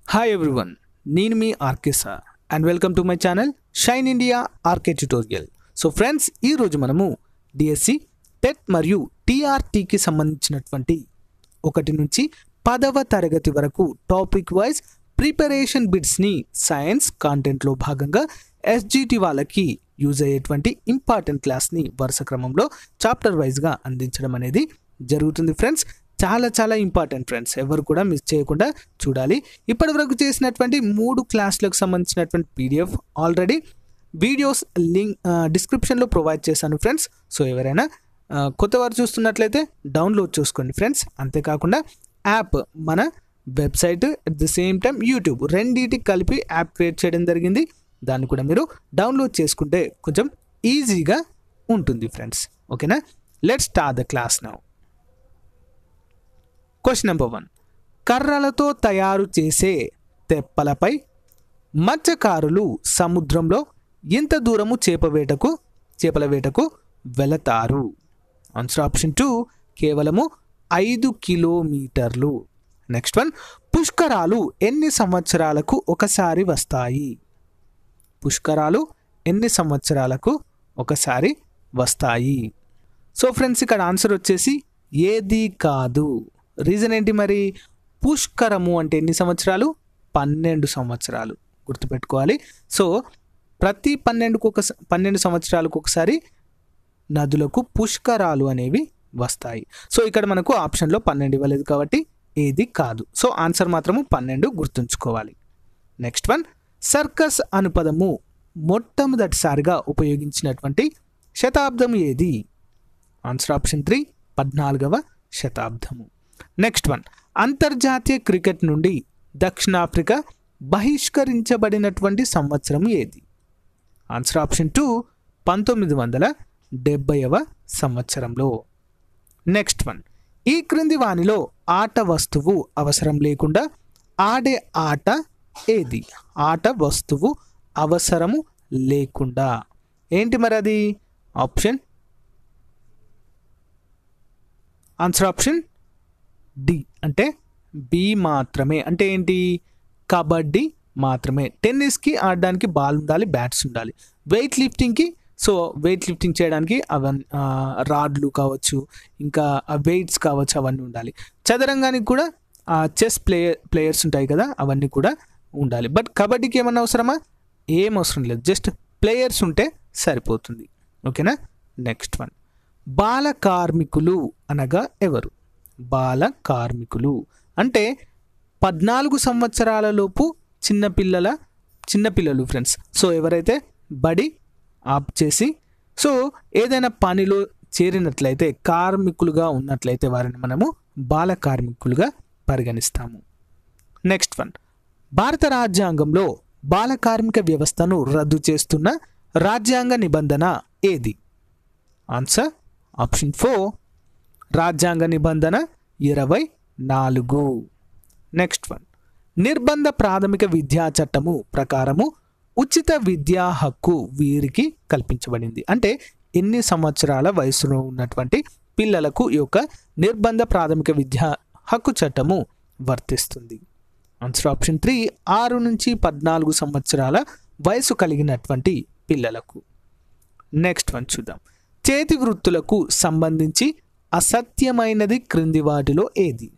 hi everyone నేను మీ RK sir and welcome to my channel shine India RK tutorial so friends ఈరోజు మనము DSC TET మరియు టీఆర్టీకి సంబంధించినటువంటి ఒకటి నుంచి పదవ తరగతి వరకు టాపిక్ వైజ్ ప్రిపరేషన్ బిట్స్ని సైన్స్ కాంటెంట్లో భాగంగా ఎస్జిటి వాళ్ళకి యూజ్ అయ్యేటువంటి ఇంపార్టెంట్ క్లాస్ని వరుస క్రమంలో చాప్టర్ వైజ్గా అందించడం అనేది జరుగుతుంది ఫ్రెండ్స్ చాలా చాలా ఇంపార్టెంట్ ఫ్రెండ్స్ ఎవరు కూడా మిస్ చేయకుండా చూడాలి ఇప్పటి వరకు చేసినటువంటి మూడు క్లాసులకు సంబంధించినటువంటి పీడిఎఫ్ ఆల్రెడీ వీడియోస్ లింక్ డిస్క్రిప్షన్లో ప్రొవైడ్ చేశాను ఫ్రెండ్స్ సో ఎవరైనా ఆ, కొత్త వారు చూస్తున్నట్లయితే డౌన్లోడ్ చేసుకోండి ఫ్రెండ్స్ అంతేకాకుండా యాప్ మన website at the same time YouTube రెండింటికి కలిపి యాప్ క్రియేట్ చేయడం జరిగింది దాన్ని కూడా మీరు డౌన్లోడ్ చేసుకుంటే కొంచెం ఈజీగా ఉంటుంది ఫ్రెండ్స్ ఓకేనా let start the class now question number one కర్రలతో తయారు చేసే తెప్పలపై మత్స్యకారులు సముద్రంలో ఎంత దూరము చేప వేటకు చేపల వేటకు వెళతారు ఆన్సర్ ఆప్షన్ టూ కేవలము ఐదు కిలోమీటర్లు నెక్స్ట్ వన్ పుష్కరాలు ఎన్ని సంవత్సరాలకు ఒకసారి వస్తాయి పుష్కరాలు ఎన్ని సంవత్సరాలకు ఒకసారి వస్తాయి సో ఫ్రెండ్స్ ఇక్కడ ఆన్సర్ వచ్చేసి ఏది కాదు రీజన్ ఏంటి మరి పుష్కరము అంటే ఎన్ని సంవత్సరాలు పన్నెండు సంవత్సరాలు గుర్తుపెట్టుకోవాలి సో ప్రతి పన్నెండుకు ఒక పన్నెండు సంవత్సరాలకు ఒకసారి నదులకు పుష్కరాలు అనేవి వస్తాయి సో ఇక్కడ మనకు ఆప్షన్లో పన్నెండు ఇవ్వలేదు కాబట్టి ఏది కాదు సో ఆన్సర్ మాత్రము పన్నెండు గుర్తుంచుకోవాలి నెక్స్ట్ వన్ సర్కస్ అను పదము మొట్టమొదటిసారిగా ఉపయోగించినటువంటి శతాబ్దం ఏది ఆన్సర్ ఆప్షన్ త్రీ పద్నాలుగవ శతాబ్దము నెక్స్ట్ వన్ అంతర్జాతీయ క్రికెట్ నుండి దక్షిణాఫ్రికా బహిష్కరించబడినటువంటి సంవత్సరం ఏది ఆన్సర్ ఆప్షన్ టూ పంతొమ్మిది వందల డెబ్బైవ సంవత్సరంలో నెక్స్ట్ వన్ ఈ క్రింది వానిలో ఆట వస్తువు అవసరం లేకుండా ఆడే ఆట ఏది ఆట వస్తువు అవసరము లేకుండా ఏంటి మరి అది ఆప్షన్ ఆన్సర్ ఆప్షన్ డి అంటే బి మాత్రమే అంటే ఏంటి కబడ్డీ మాత్రమే టెన్నిస్కి ఆడడానికి బాల్ ఉండాలి బ్యాట్స్ ఉండాలి వెయిట్ లిఫ్టింగ్కి సో వెయిట్ లిఫ్టింగ్ చేయడానికి అవన్నీ ఆ, రాడ్లు కావచ్చు ఇంకా వెయిట్స్ కావచ్చు అవన్నీ ఉండాలి చదరంగానికి కూడా చెస్ ప్లేయర్ ప్లేయర్స్ ఉంటాయి కదా అవన్నీ కూడా ఉండాలి బట్ కబడ్డీకి ఏమన్నా అవసరమా ఏం అవసరం లేదు జస్ట్ ప్లేయర్స్ ఉంటే సరిపోతుంది ఓకేనా నెక్స్ట్ వన్ బాల కార్మికులు అనగా ఎవరు బాల కార్మికులు అంటే పద్నాలుగు సంవత్సరాల లోపు చిన్నపిల్లల చిన్నపిల్లలు ఫ్రెండ్స్ సో ఎవరైతే బడి ఆప్ చేసి సో ఏదైనా పనిలో చేరినట్లయితే కార్మికులుగా ఉన్నట్లయితే వారిని మనము బాల కార్మికులుగా పరిగణిస్తాము నెక్స్ట్ వన్ భారత రాజ్యాంగంలో బాల కార్మిక వ్యవస్థను రద్దు చేస్తున్న రాజ్యాంగ నిబంధన ఏది ఆన్సర్ ఆప్షన్ ఫోర్ రాజ్యాంగ నిబంధన ఇరవై నాలుగు నెక్స్ట్ వన్ నిర్బంధ ప్రాథమిక విద్యా చట్టము ప్రకారము ఉచిత విద్యా హక్కు వీరికి కల్పించబడింది అంటే ఎన్ని సంవత్సరాల వయసులో ఉన్నటువంటి పిల్లలకు ఈ యొక్క నిర్బంధ ప్రాథమిక విద్యా హక్కు చట్టము వర్తిస్తుంది ఆన్సర్ ఆప్షన్ త్రీ ఆరు నుంచి పద్నాలుగు సంవత్సరాల వయసు కలిగినటువంటి పిల్లలకు నెక్స్ట్ వన్ చూద్దాం చేతి వృత్తులకు సంబంధించి అసత్యమైనది క్రింది వాటిలో ఏది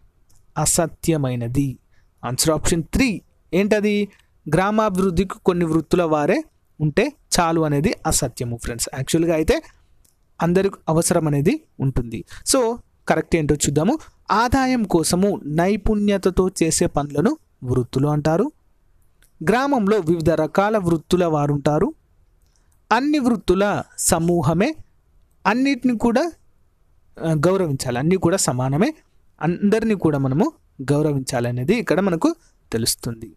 అసత్యమైనది ఆన్సర్ ఆప్షన్ త్రీ ఏంటది గ్రామాభివృద్ధికి కొన్ని వృత్తుల వారే ఉంటే చాలు అనేది అసత్యము ఫ్రెండ్స్ యాక్చువల్గా అయితే అందరికి అవసరం అనేది ఉంటుంది సో కరెక్ట్ ఏంటో చూద్దాము ఆదాయం కోసము నైపుణ్యతతో చేసే పనులను వృత్తులు అంటారు గ్రామంలో వివిధ రకాల వృత్తుల వారు ఉంటారు అన్ని వృత్తుల సమూహమే అన్నిటిని కూడా ఆ, గౌరవించాలి అన్నీ కూడా సమానమే అందరినీ కూడా మనము గౌరవించాలనేది ఇక్కడ మనకు తెలుస్తుంది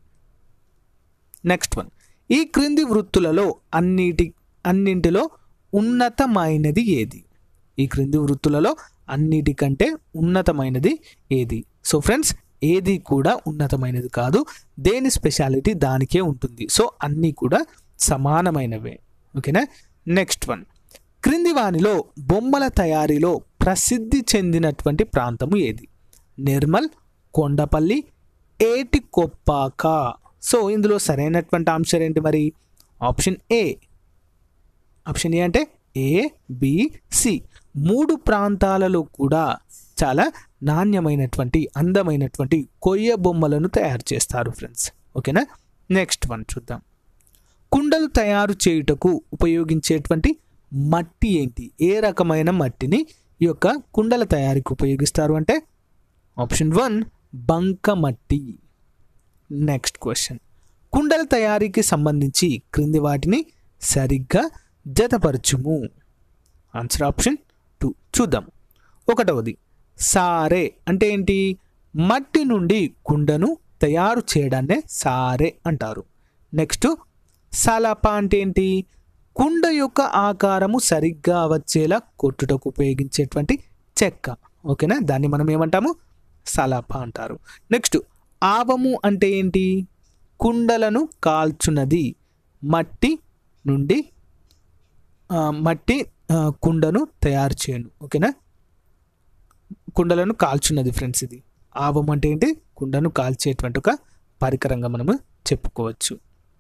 నెక్స్ట్ వన్ ఈ క్రింది వృత్తులలో అన్నిటి అన్నింటిలో ఉన్నతమైనది ఏది ఈ క్రింది వృత్తులలో అన్నిటికంటే ఉన్నతమైనది ఏది సో ఫ్రెండ్స్ ఏది కూడా ఉన్నతమైనది కాదు దేని స్పెషాలిటీ దానికే ఉంటుంది సో అన్నీ కూడా సమానమైనవే ఓకేనా నెక్స్ట్ వన్ క్రింది వానిలో బొమ్మల తయారీలో ప్రసిద్ధి చెందినటువంటి ప్రాంతము ఏది నిర్మల్ కొండపల్లి ఏటి కొప్పాక సో ఇందులో సరైనటువంటి ఆన్సర్ ఏంటి మరి ఆప్షన్ ఏ ఆప్షన్ ఏ అంటే ఏ బి సి మూడు ప్రాంతాలలో కూడా చాలా నాణ్యమైనటువంటి అందమైనటువంటి కొయ్య బొమ్మలను తయారు చేస్తారు ఫ్రెండ్స్ ఓకేనా నెక్స్ట్ వన్ చూద్దాం కుండలు తయారు చేయుటకు ఉపయోగించేటువంటి మట్టి ఏంటి ఏ రకమైన మట్టిని ఈ యొక్క కుండల తయారీకి ఉపయోగిస్తారు అంటే ఆప్షన్ వన్ బంక మట్టి నెక్స్ట్ క్వశ్చన్ కుండల తయారీకి సంబంధించి క్రింది వాటిని సరిగ్గా జతపరచుము ఆన్సర్ ఆప్షన్ టూ చూద్దాం ఒకటవది సారే అంటే ఏంటి మట్టి నుండి కుండను తయారు చేయడాన్నే సారే అంటారు నెక్స్ట్ సలప అంటే ఏంటి కుండ యొక్క ఆకారము సరిగ్గా వచ్చేలా కొట్టుటకు ఉపయోగించేటువంటి చెక్క ఓకేనా దాన్ని మనం ఏమంటాము సలప అంటారు నెక్స్ట్ ఆవము అంటే ఏంటి కుండలను కాల్చున్నది మట్టి నుండి ఆ, మట్టి ఆ, కుండను తయారు చేయను ఓకేనా కుండలను కాల్చున్నది ఫ్రెండ్స్ ఇది ఆవం అంటే ఏంటి కుండను కాల్చేటువంటి ఒక పరికరంగా మనము చెప్పుకోవచ్చు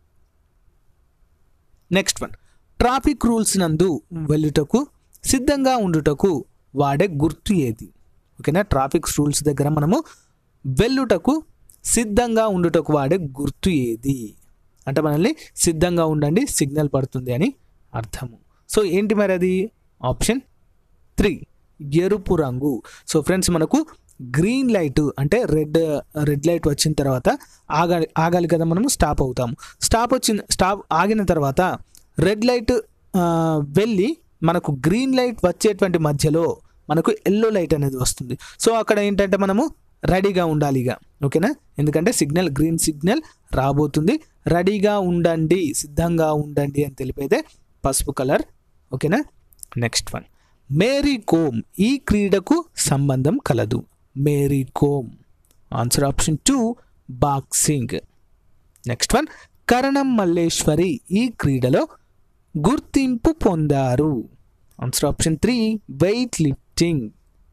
నెక్స్ట్ వన్ ట్రాఫిక్ రూల్స్ నందు వెళ్ళుటకు సిద్ధంగా ఉండుటకు వాడే గుర్తు ఏది ఓకేనా ట్రాఫిక్ రూల్స్ దగ్గర మనము వెళ్ళుటకు సిద్ధంగా ఉండుటకు వాడే గుర్తు ఏది అంటే మనల్ని సిద్ధంగా ఉండండి సిగ్నల్ పడుతుంది అని అర్థము సో ఏంటి మరి అది ఆప్షన్ త్రీ ఎరుపు రంగు సో ఫ్రెండ్స్ మనకు గ్రీన్ లైట్ అంటే రెడ్ రెడ్ లైట్ వచ్చిన తర్వాత ఆగాలి ఆగాలి కదా మనము స్టాప్ అవుతాము స్టాప్ వచ్చిన స్టాప్ ఆగిన తర్వాత రెడ్ లైట్ ఆ, వెళ్ళి మనకు గ్రీన్ లైట్ వచ్చేటువంటి మధ్యలో మనకు ఎల్లో లైట్ అనేది వస్తుంది సో అక్కడ ఏంటంటే మనము రెడీగా ఉండాలి ఇక ఓకేనా ఎందుకంటే సిగ్నల్ గ్రీన్ సిగ్నల్ రాబోతుంది రెడీగా ఉండండి సిద్ధంగా ఉండండి అని తెలిపేదే పసుపు కలర్ ఓకేనా నెక్స్ట్ వన్ మేరీ కోమ్ ఈ క్రీడకు సంబంధం కలదు Mary Kom answer option two boxing next one Karanam Malleswari ఈ క్రీడలో గుర్తింపు పొందారు answer option three weight lifting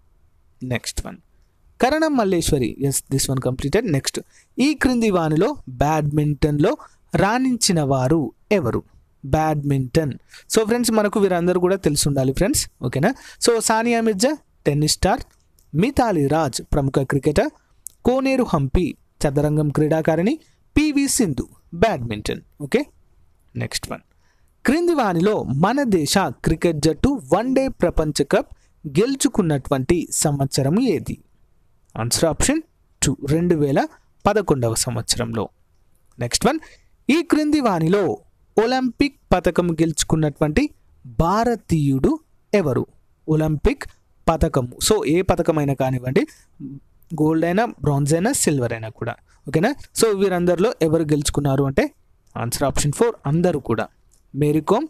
next one Karanam Malleswari yes this one completed next ఈ క్రింది వానిలో బ్యాడ్మింటన్లో రాణించిన వారు ఎవరు బ్యాడ్మింటన్ సో ఫ్రెండ్స్ మనకు వీరందరూ కూడా తెలిసి ఉండాలి ఫ్రెండ్స్ ఓకేనా so Sania Mirza tennis star Mithali Raj ప్రముఖ క్రికెటర్ కోనేరు హంపి చదరంగం క్రీడాకారిణి PV Sindhu badminton okay next one క్రింది వానిలో మన దేశ క్రికెట్ జట్టు వన్డే ప్రపంచ కప్ గెలుచుకున్నటువంటి సంవత్సరం ఏది ఆన్సర్ ఆప్షన్ టూ రెండు వేల పదకొండవ సంవత్సరంలో నెక్స్ట్ వన్ ఈ క్రింది వానిలో ఒలింపిక్ పథకం గెలుచుకున్నటువంటి భారతీయుడు ఎవరు ఒలింపిక్ పథకము సో ఏ పథకమైనా కానివ్వండి గోల్డ్ అయినా బ్రాంజ్ అయినా సిల్వర్ అయినా కూడా ఓకేనా సో వీరందరిలో ఎవరు గెలుచుకున్నారు అంటే ఆన్సర్ ఆప్షన్ ఫోర్ అందరూ కూడా మేరీకోమ్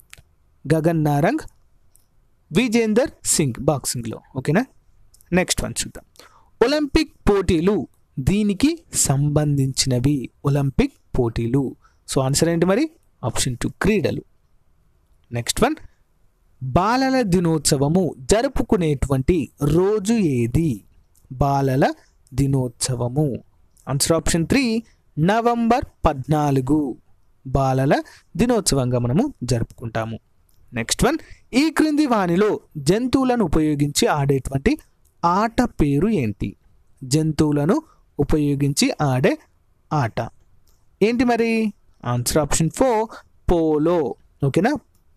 గగన్ నారంగ్ విజేందర్ సింగ్ బాక్సింగ్లో ఓకేనా నెక్స్ట్ వన్ చూద్దాం ఒలింపిక్ పోటీలు దీనికి సంబంధించినవి ఒలింపిక్ పోటీలు సో ఆన్సర్ ఏంటి మరి ఆప్షన్ టూ క్రీడలు నెక్స్ట్ వన్ బాలల దినోత్సవము జరుపుకునేటువంటి రోజు ఏది బాలల దినోత్సవము ఆన్సర్ ఆప్షన్ త్రీ నవంబర్ పద్నాలుగు బాలల దినోత్సవంగా మనము జరుపుకుంటాము నెక్స్ట్ వన్ ఈ క్రింది వానిలో జంతువులను ఉపయోగించి ఆడేటువంటి ఆట పేరు ఏంటి జంతువులను ఉపయోగించి ఆడే ఆట ఏంటి మరి ఆన్సర్ ఆప్షన్ ఫోర్ పోలో ఓకేనా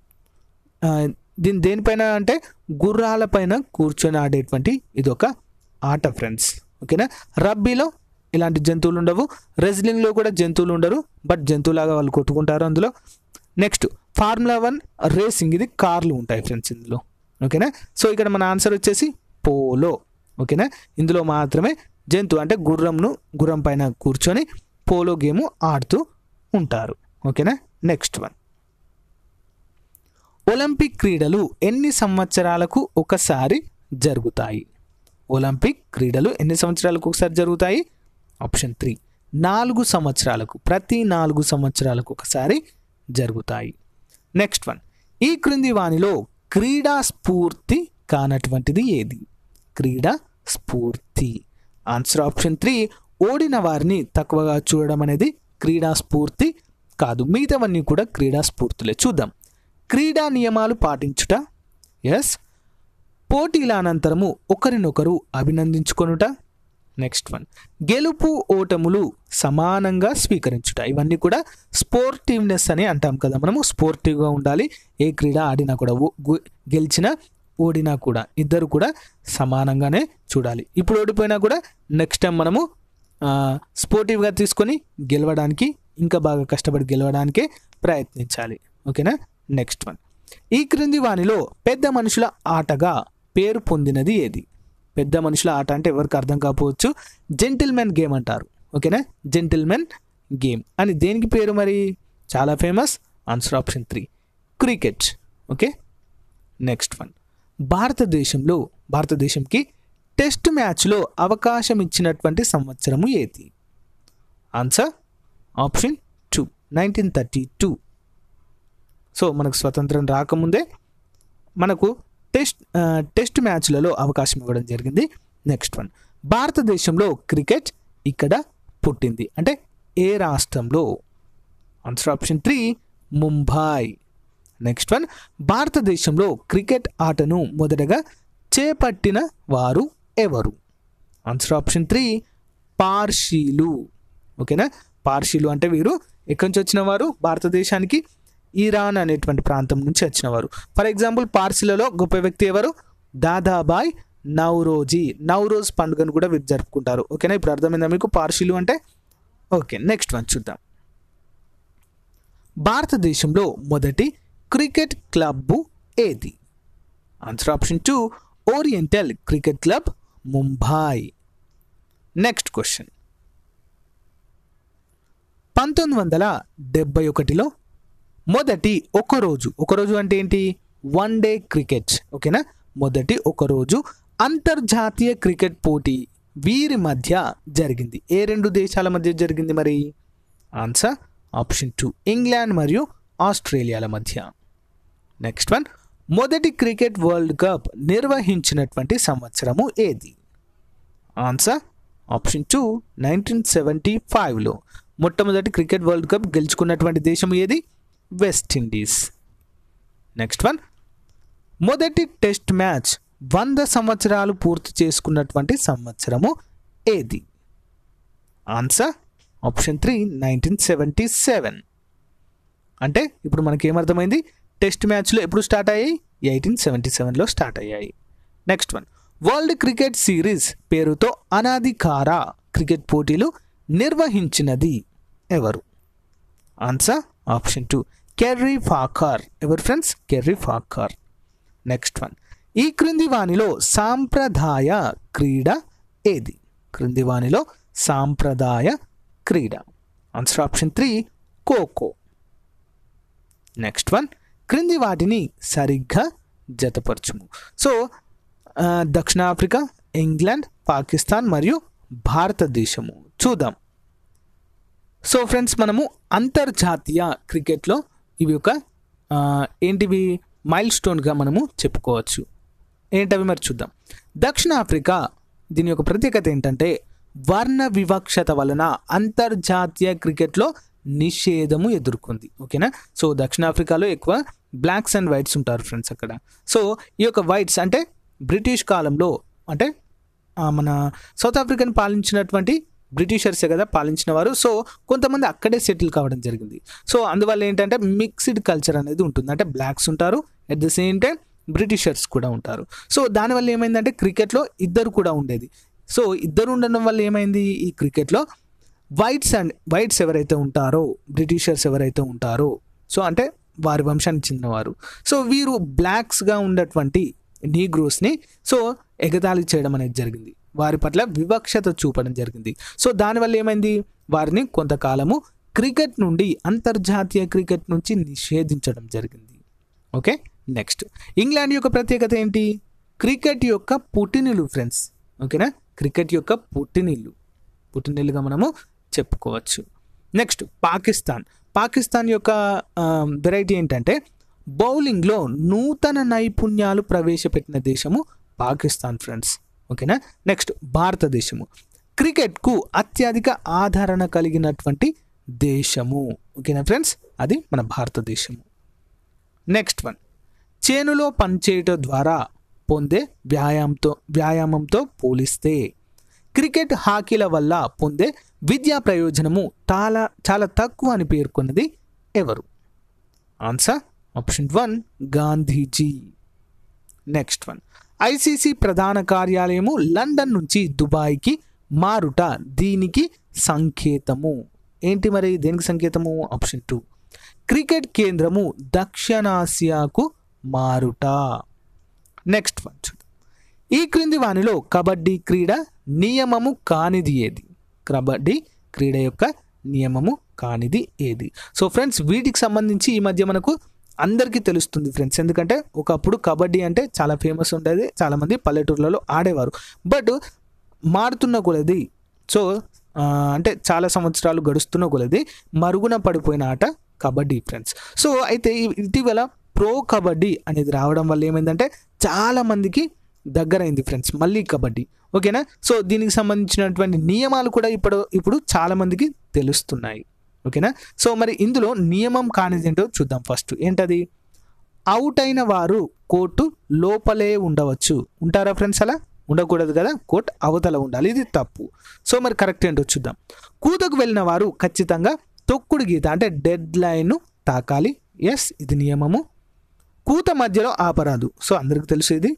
ఆ, దీని దేనిపైన అంటే గుర్రాల పైన కూర్చొని ఆడేటువంటి ఇది ఒక ఆట ఫ్రెండ్స్ ఓకేనా రబ్బీలో ఇలాంటి జంతువులు ఉండవు రెజ్లింగ్లో కూడా జంతువులు ఉండరు బట్ జంతువులాగా వాళ్ళు కొట్టుకుంటారు అందులో నెక్స్ట్ ఫార్ములా వన్ రేసింగ్ ఇది కార్లు ఉంటాయి ఫ్రెండ్స్ ఇందులో ఓకేనా సో ఇక్కడ మన ఆన్సర్ వచ్చేసి పోలో ఓకేనా ఇందులో మాత్రమే జంతువు అంటే గుర్రంను గుర్రం పైన కూర్చొని పోలో గేమ్ ఆడుతూ ఉంటారు ఓకేనా నెక్స్ట్ వన్ ఒలింపిక్ క్రీడలు ఎన్ని సంవత్సరాలకు ఒకసారి జరుగుతాయి ఒలింపిక్ క్రీడలు ఎన్ని సంవత్సరాలకు ఒకసారి జరుగుతాయి ఆప్షన్ త్రీ నాలుగు సంవత్సరాలకు ప్రతి నాలుగు సంవత్సరాలకు ఒకసారి జరుగుతాయి నెక్స్ట్ వన్ ఈ క్రింది వానిలో క్రీడా స్ఫూర్తి కానటువంటిది ఏది క్రీడా స్ఫూర్తి ఆన్సర్ ఆప్షన్ త్రీ ఓడిన వారిని తక్కువగా చూడడం అనేది క్రీడా స్ఫూర్తి కాదు మిగతావన్నీ కూడా క్రీడా స్ఫూర్తులే చూద్దాం క్రీడా నియమాలు పాటించుట ఎస్ పోటీల అనంతరము ఒకరినొకరు అభినందించుకొనుట నెక్స్ట్ వన్ గెలుపు ఓటములు సమానంగా స్వీకరించుట ఇవన్నీ కూడా స్పోర్టివ్నెస్ అని అంటాం కదా మనము స్పోర్టివ్గా ఉండాలి ఏ క్రీడ ఆడినా కూడా ఓ- గు- గెలిచినా ఓడినా కూడా ఇద్దరు కూడా సమానంగానే చూడాలి ఇప్పుడు ఓడిపోయినా కూడా నెక్స్ట్ టైం మనము ఆ, స్పోర్టివ్గా తీసుకొని గెలవడానికి ఇంకా బాగా కష్టపడి గెలవడానికే ప్రయత్నించాలి ఓకేనా నెక్స్ట్ వన్ ఈ క్రింది వానిలో పెద్ద మనుషుల ఆటగా పేరు పొందినది ఏది పెద్ద మనుషుల ఆట అంటే ఎవరికి అర్థం కాకపోవచ్చు జెంటిల్మెన్ గేమ్ అంటారు ఓకేనా జెంటిల్మెన్ గేమ్ అని దేనికి పేరు మరి చాలా famous answer option three cricket okay next one భారతదేశంలో భారతదేశంకి టెస్ట్ మ్యాచ్లో అవకాశం ఇచ్చినటువంటి సంవత్సరము ఏది answer option two nineteen thirty two so మనకు స్వతంత్రం రాకముందే మనకు టెస్ట్ ఆ, టెస్ట్ మ్యాచ్లలో అవకాశం ఇవ్వడం జరిగింది నెక్స్ట్ వన్ భారతదేశంలో క్రికెట్ ఇక్కడ పుట్టింది అంటే ఏ రాష్ట్రంలో answer option three Mumbai next one భారతదేశంలో క్రికెట్ ఆటను మొదటగా చేపట్టిన వారు ఎవరు ఆన్సర్ ఆప్షన్ త్రీ పార్షీలు ఓకేనా పార్షీలు అంటే వీరు ఎక్కడి నుంచి వచ్చిన వారు భారతదేశానికి ఇరాన్ అనేటువంటి ప్రాంతం నుంచి వచ్చినవారు ఫర్ ఎగ్జాంపుల్ పార్సీలలో గొప్ప వ్యక్తి ఎవరు దాదాబాయ్ నౌరోజీ నౌరోజ్ పండుగను కూడా వీరు జరుపుకుంటారు ఓకేనా ఇప్పుడు అర్థమైందా మీకు పార్షీలు అంటే ఓకే నెక్స్ట్ వన్ చూద్దాం భారతదేశంలో మొదటి క్రికెట్ క్లబ్ ఏది answer option two oriental cricket club Mumbai next question పంతొమ్మిది వందల డెబ్బై ఒకటిలో మొదటి ఒకరోజు ఒకరోజు అంటే ఏంటి వన్ డే క్రికెట్ ఓకేనా మొదటి ఒకరోజు అంతర్జాతీయ క్రికెట్ పోటీ వీరి మధ్య జరిగింది ఏ రెండు దేశాల మధ్య జరిగింది మరి ఆన్సర్ ఆప్షన్ టూ ఇంగ్లాండ్ మరియు ఆస్ట్రేలియాల మధ్య నెక్స్ట్ వన్ మొదటి క్రికెట్ వరల్డ్ కప్ నిర్వహించినటువంటి సంవత్సరము ఏది answer option two nineteen seventy ఫైవ్లో మొట్టమొదటి క్రికెట్ వరల్డ్ కప్ గెలుచుకున్నటువంటి దేశం ఏది వెస్టిండీస్ నెక్స్ట్ వన్ మొదటి టెస్ట్ మ్యాచ్ వంద సంవత్సరాలు పూర్తి చేసుకున్నటువంటి సంవత్సరము ఏది answer option three nineteen seventy seven అంటే ఇప్పుడు మనకి ఏమర్థమైంది టెస్ట్ మ్యాచ్లు ఎప్పుడు స్టార్ట్ అయ్యాయి ఎయిటీన్ సెవెంటీ సెవెన్లో స్టార్ట్ అయ్యాయి next one world cricket series పేరుతో అనాధికార క్రికెట్ పోటీలు నిర్వహించినది ఎవరు answer option two Kerry Packer ఎవరు friends Kerry Packer next one ఈ క్రింది వానిలో సాంప్రదాయ క్రీడ ఏది క్రింది వానిలో సాంప్రదాయ క్రీడ answer option three kho kho next one క్రింది వాటిని సరిగ్గా జతపరచుము సో ఆ, దక్షిణాఫ్రికా ఇంగ్లాండ్ పాకిస్తాన్ మరియు భారతదేశము చూద్దాం సో ఫ్రెండ్స్ మనము అంతర్జాతీయ క్రికెట్లో ఇవి ఒక ఆ, ఏంటివి మైల్ స్టోన్గా మనము చెప్పుకోవచ్చు ఏంటవి మరి చూద్దాం దక్షిణాఫ్రికా దీని యొక్క ప్రత్యేకత ఏంటంటే వర్ణ వివక్షత వలన అంతర్జాతీయ క్రికెట్లో నిషేధము ఎదుర్కొంది ఓకేనా సో దక్షిణాఫ్రికాలో ఎక్కువ బ్లాక్స్ అండ్ వైట్స్ ఉంటారు ఫ్రెండ్స్ అక్కడ సో ఈ యొక్క వైట్స్ అంటే బ్రిటిష్ కాలంలో అంటే ఆ, మన సౌత్ ఆఫ్రికాని పాలించినటువంటి బ్రిటిషర్సే కదా పాలించిన వారు సో కొంతమంది అక్కడే సెటిల్ కావడం జరిగింది సో అందువల్ల ఏంటంటే మిక్స్డ్ కల్చర్ అనేది ఉంటుంది అంటే బ్లాక్స్ ఉంటారు at the same time britishers కూడా ఉంటారు సో దానివల్ల ఏమైందంటే క్రికెట్లో ఇద్దరు కూడా ఉండేది సో ఇద్దరు ఉండడం వల్ల ఏమైంది ఈ క్రికెట్లో వైట్స్ అండ్ వైట్స్ ఎవరైతే ఉంటారో బ్రిటిషర్స్ ఎవరైతే ఉంటారో సో అంటే వారి వంశానికి చెందినవారు సో వీరు బ్లాక్స్గా ఉన్నటువంటి నీగ్రోస్ని సో ఎగతాళి చేయడం అనేది జరిగింది వారి పట్ల వివక్షత చూపడం జరిగింది సో దానివల్ల ఏమైంది వారిని కొంతకాలము క్రికెట్ నుండి అంతర్జాతీయ క్రికెట్ నుంచి నిషేధించడం జరిగింది ఓకే నెక్స్ట్ ఇంగ్లాండ్ యొక్క ప్రత్యేకత ఏంటి క్రికెట్ యొక్క పుట్టినిల్లు ఫ్రెండ్స్ ఓకేనా క్రికెట్ యొక్క పుట్టినిల్లు పుట్టినిల్లుగా మనము చెప్పుకోవచ్చు నెక్స్ట్ పాకిస్తాన్ పాకిస్తాన్ యొక్క వెరైటీ ఏంటంటే బౌలింగ్లో నూతన నైపుణ్యాలు ప్రవేశపెట్టిన దేశము పాకిస్తాన్ ఫ్రెండ్స్ ఓకేనా నెక్స్ట్ భారతదేశము క్రికెట్కు అత్యధిక ఆదరణ కలిగినటువంటి దేశము ఓకేనా ఫ్రెండ్స్ అది మన భారతదేశము నెక్స్ట్ వన్ చేనులో పనిచేయటం ద్వారా పొందే వ్యాయామంతో వ్యాయామంతో పోలిస్తే క్రికెట్ హాకీల వల్ల పొందే విద్యా ప్రయోజనము చాలా చాలా తక్కువ అని పేర్కొన్నది ఎవరు answer option one Gandhiji next one ICC ప్రధాన కార్యాలయము లండన్ నుంచి దుబాయ్కి మారుట దీనికి సంకేతము ఏంటి మరి దేనికి సంకేతము ఆప్షన్ టూ క్రికెట్ కేంద్రము దక్షిణాసియాకు మారుట నెక్స్ట్ వన్ చూద్దాం ఈ క్రింది వానిలో కబడ్డీ క్రీడ నియమము కానిది ఏది కబడ్డీ క్రీడ యొక్క నియమము కానిది ఏది సో ఫ్రెండ్స్ వీటికి సంబంధించి ఈ మధ్య మనకు అందరికీ తెలుస్తుంది ఫ్రెండ్స్ ఎందుకంటే ఒకప్పుడు కబడ్డీ అంటే చాలా ఫేమస్ ఉండేది చాలామంది పల్లెటూర్లలో ఆడేవారు బట్ మారుతున్న కొలది సో ఆ, అంటే చాలా సంవత్సరాలు గడుస్తున్న కొలది మరుగున పడిపోయిన ఆట కబడ్డీ ఫ్రెండ్స్ సో అయితే ఈ- ఇటీవల ప్రో కబడ్డీ అనేది రావడం వల్ల ఏమైందంటే చాలా మందికి దగ్గరైంది ఫ్రెండ్స్ మళ్ళీ కబడ్డీ ఓకేనా సో దీనికి సంబంధించినటువంటి నియమాలు కూడా ఇప్పుడు ఇప్పుడు చాలా మందికి తెలుస్తున్నాయి ఓకేనా సో మరి ఇందులో నియమం కానిది ఏంటో చూద్దాం ఫస్ట్ ఏంటది అవుట్ అయిన వారు కోర్టు లోపలే ఉండవచ్చు ఉంటారా ఫ్రెండ్స్ అలా ఉండకూడదు కదా కోర్ట్ అవతల ఉండాలి ఇది తప్పు సో మరి కరెక్ట్ ఏంటో చూద్దాం కూతకు వెళ్ళిన వారు ఖచ్చితంగా తొక్కుడు గీత అంటే డెడ్ లైన్ తాకాలి ఎస్ ఇది నియమము కూత మధ్యలో ఆపరాదు సో అందరికి తెలుసు ఇది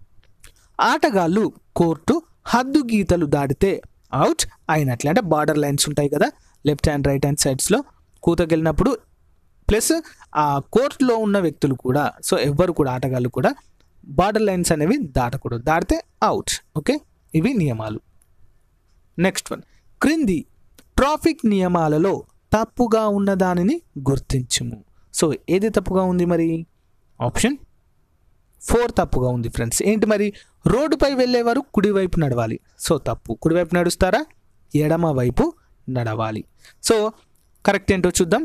ఆటగాళ్ళు కోర్టు హద్దు గీతలు దాటితే అవుట్ అయినట్లే అంటే బార్డర్ లైన్స్ ఉంటాయి కదా లెఫ్ట్ హ్యాండ్ రైట్ హ్యాండ్ సైడ్స్లో కూతకెళ్ళినప్పుడు ప్లస్ ఆ కోర్టులో ఉన్న వ్యక్తులు కూడా సో ఎవ్వరు కూడా ఆటగాళ్ళు కూడా బార్డర్ లైన్స్ అనేవి దాటకూడదు దాటితే అవుట్ ఓకే ఇవి నియమాలు నెక్స్ట్ వన్ క్రింది ట్రాఫిక్ నియమాలలో తప్పుగా ఉన్న దానిని గుర్తించుము సో ఏది తప్పుగా ఉంది మరి ఆప్షన్ ఫోర్ తప్పుగా ఉంది ఫ్రెండ్స్ ఏంటి మరి రోడ్డుపై వెళ్ళేవారు కుడివైపు నడవాలి సో తప్పు కుడివైపు నడుస్తారా ఎడమ వైపు నడవాలి సో కరెక్ట్ ఏంటో చూద్దాం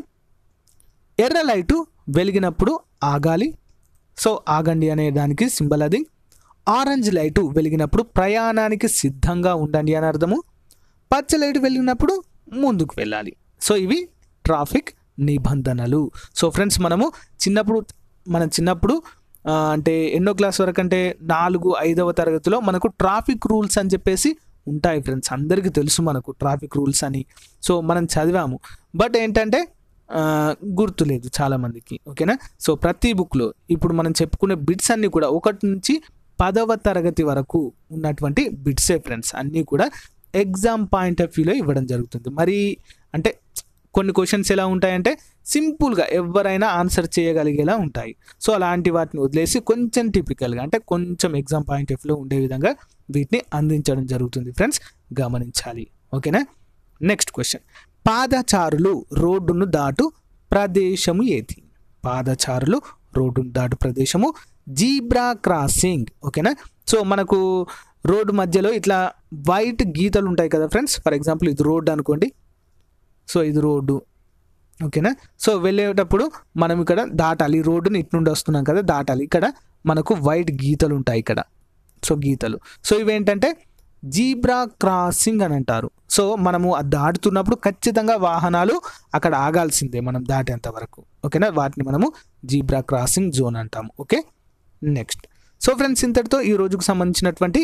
ఎర్ర లైటు వెలిగినప్పుడు ఆగాలి సో ఆగండి అనే దానికి సింబల్ అది ఆరెంజ్ లైటు వెలిగినప్పుడు ప్రయాణానికి సిద్ధంగా ఉండండి అని అర్థము పచ్చ లైట్ వెలిగినప్పుడు ముందుకు వెళ్ళాలి సో ఇవి ట్రాఫిక్ నిబంధనలు సో ఫ్రెండ్స్ మనము చిన్నప్పుడు మన చిన్నప్పుడు ఆ, అంటే ఎన్నో క్లాస్ వరకు అంటే నాలుగు ఐదవ తరగతిలో మనకు ట్రాఫిక్ రూల్స్ అని చెప్పేసి ఉంటాయి ఫ్రెండ్స్ అందరికీ తెలుసు మనకు ట్రాఫిక్ రూల్స్ అని సో మనం చదివాము బట్ ఏంటంటే ఆ, గుర్తులేదు చాలామందికి ఓకేనా సో ప్రతి బుక్లో ఇప్పుడు మనం చెప్పుకునే బిట్స్ అన్నీ కూడా ఒకటి నుంచి పదవ తరగతి వరకు ఉన్నటువంటి బిట్సే ఫ్రెండ్స్ అన్నీ కూడా ఎగ్జామ్ పాయింట్ ఆఫ్ వ్యూలో ఇవ్వడం జరుగుతుంది మరి అంటే కొన్ని క్వశ్చన్స్ ఎలా ఉంటాయంటే సింపుల్గా ఎవరైనా ఆన్సర్ చేయగలిగేలా ఉంటాయి సో అలాంటి వాటిని వదిలేసి కొంచెం టిపికల్గా అంటే కొంచెం ఎగ్జామ్ పాయింట్ ఆఫ్ వ్యూలో ఉండే విధంగా వీటిని అందించడం జరుగుతుంది ఫ్రెండ్స్ గమనించాలి ఓకేనా నెక్స్ట్ క్వశ్చన్ పాదచారులు రోడ్డును దాటు ప్రదేశము ఏది పాదచారులు రోడ్డును దాటు ప్రదేశము జీబ్రా క్రాసింగ్ ఓకేనా సో మనకు రోడ్డు మధ్యలో ఇట్లా వైట్ గీతలు ఉంటాయి కదా ఫ్రెండ్స్ ఫర్ ఎగ్జాంపుల్ ఇది రోడ్డు అనుకోండి సో ఇది రోడ్డు ఓకేనా సో వెళ్ళేటప్పుడు మనం ఇక్కడ దాటాలి రోడ్డుని ఇటు నుండి వస్తున్నాం కదా దాటాలి ఇక్కడ మనకు వైట్ గీతలు ఉంటాయి ఇక్కడ సో గీతలు సో ఇవేంటంటే జీబ్రా క్రాసింగ్ అని అంటారు సో మనము అది దాటుతున్నప్పుడు ఖచ్చితంగా వాహనాలు అక్కడ ఆగాల్సిందే మనం దాటేంత వరకు ఓకేనా వాటిని మనము జీబ్రా క్రాసింగ్ జోన్ అంటాము ఓకే నెక్స్ట్ సో ఫ్రెండ్స్ ఇంతటితో ఈ రోజుకు సంబంధించినటువంటి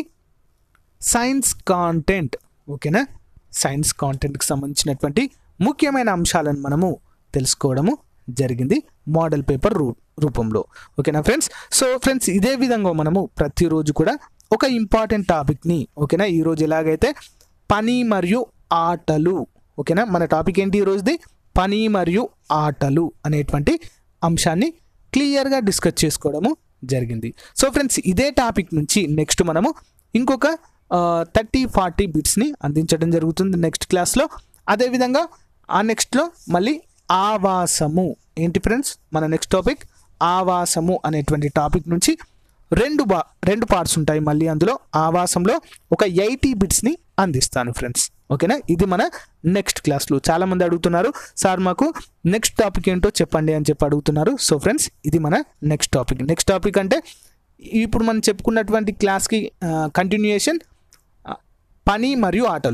సైన్స్ కాంటెంట్ ఓకేనా సైన్స్ కాంటెంట్కి సంబంధించినటువంటి ముఖ్యమైన అంశాలను మనము తెలుసుకోవడము జరిగింది మోడల్ పేపర్ రూ రూపంలో ఓకేనా ఫ్రెండ్స్ సో ఫ్రెండ్స్ ఇదే విధంగా మనము ప్రతిరోజు కూడా ఒక ఇంపార్టెంట్ టాపిక్ని ఓకేనా ఈరోజు ఎలాగైతే పని మరియు ఆటలు ఓకేనా మన టాపిక్ ఏంటి ఈ రోజుది పని మరియు ఆటలు అనేటువంటి అంశాన్ని క్లియర్గా డిస్కస్ చేసుకోవడము జరిగింది సో ఫ్రెండ్స్ ఇదే టాపిక్ నుంచి నెక్స్ట్ మనము ఇంకొక థర్టీ ఫార్టీ బిట్స్ని అందించడం జరుగుతుంది నెక్స్ట్ క్లాస్లో అదేవిధంగా ఆ నెక్స్ట్లో మళ్ళీ ఆవాసము ఏంటి ఫ్రెండ్స్ మన నెక్స్ట్ టాపిక్ ఆవాసము అనేటువంటి టాపిక్ నుంచి రెండు బా రెండు పార్ట్స్ ఉంటాయి మళ్ళీ అందులో ఆవాసంలో ఒక ఎయిటీ బిట్స్ని అందిస్తాను ఫ్రెండ్స్ ఓకేనా ఇది మన నెక్స్ట్ క్లాస్లో చాలామంది అడుగుతున్నారు సార్ మాకు నెక్స్ట్ టాపిక్ ఏంటో చెప్పండి అని చెప్పి అడుగుతున్నారు సో ఫ్రెండ్స్ ఇది మన నెక్స్ట్ టాపిక్ నెక్స్ట్ టాపిక్ అంటే ఇప్పుడు మనం చెప్పుకున్నటువంటి క్లాస్కి కంటిన్యూయేషన్ పని మరియు ఆటలు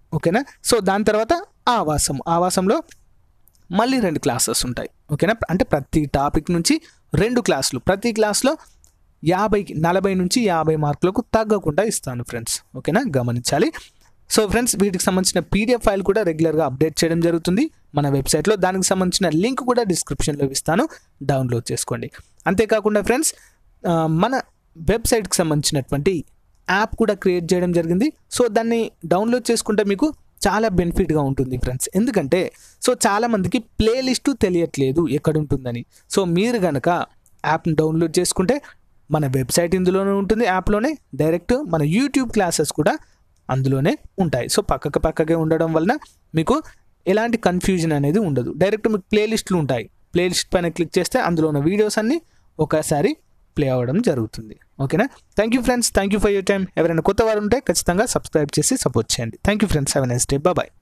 ఓకేనా సో దాని తర్వాత ఆవాసం ఆవాసంలో మళ్ళీ రెండు క్లాసెస్ ఉంటాయి ఓకేనా అంటే ప్రతి టాపిక్ నుంచి రెండు క్లాసులు ప్రతి క్లాస్లో యాభైకి నలభై నుంచి యాభై మార్కులకు తగ్గకుండా ఇస్తాను ఫ్రెండ్స్ ఓకేనా గమనించాలి సో ఫ్రెండ్స్ వీటికి సంబంధించిన పీడిఎఫ్ ఫైల్ కూడా రెగ్యులర్గా అప్డేట్ చేయడం జరుగుతుంది మన వెబ్సైట్లో దానికి సంబంధించిన లింక్ కూడా డిస్క్రిప్షన్లో ఇస్తాను డౌన్లోడ్ చేసుకోండి అంతేకాకుండా ఫ్రెండ్స్ ఆ, మన వెబ్సైట్కి సంబంధించినటువంటి యాప్ కూడా క్రియేట్ చేయడం జరిగింది సో దాన్ని డౌన్లోడ్ చేసుకుంటే మీకు చాలా బెనిఫిట్గా ఉంటుంది ఫ్రెండ్స్ ఎందుకంటే సో చాలామందికి ప్లేలిస్టు తెలియట్లేదు ఎక్కడ ఉంటుందని సో మీరు కనుక యాప్ని డౌన్లోడ్ చేసుకుంటే మన వెబ్సైట్ ఇందులోనే ఉంటుంది యాప్లోనే డైరెక్ట్ మన యూట్యూబ్ క్లాసెస్ కూడా అందులోనే ఉంటాయి సో పక్కకు పక్కకే ఉండడం వలన మీకు ఎలాంటి కన్ఫ్యూజన్ అనేది ఉండదు డైరెక్ట్ మీకు ప్లేలిస్టులు ఉంటాయి ప్లేలిస్ట్ పైన క్లిక్ చేస్తే అందులో ఉన్న వీడియోస్ అన్నీ ఒకసారి ప్లే అవ్వడం జరుగుతుంది ఓకేనా thank you friends thank you for your time ఎవరైనా కొత్త వారు ఉంటే ఖచ్చితంగా సబ్స్క్రైబ్ చేసి సపోర్ట్ చేయండి thank you friends have nice day bye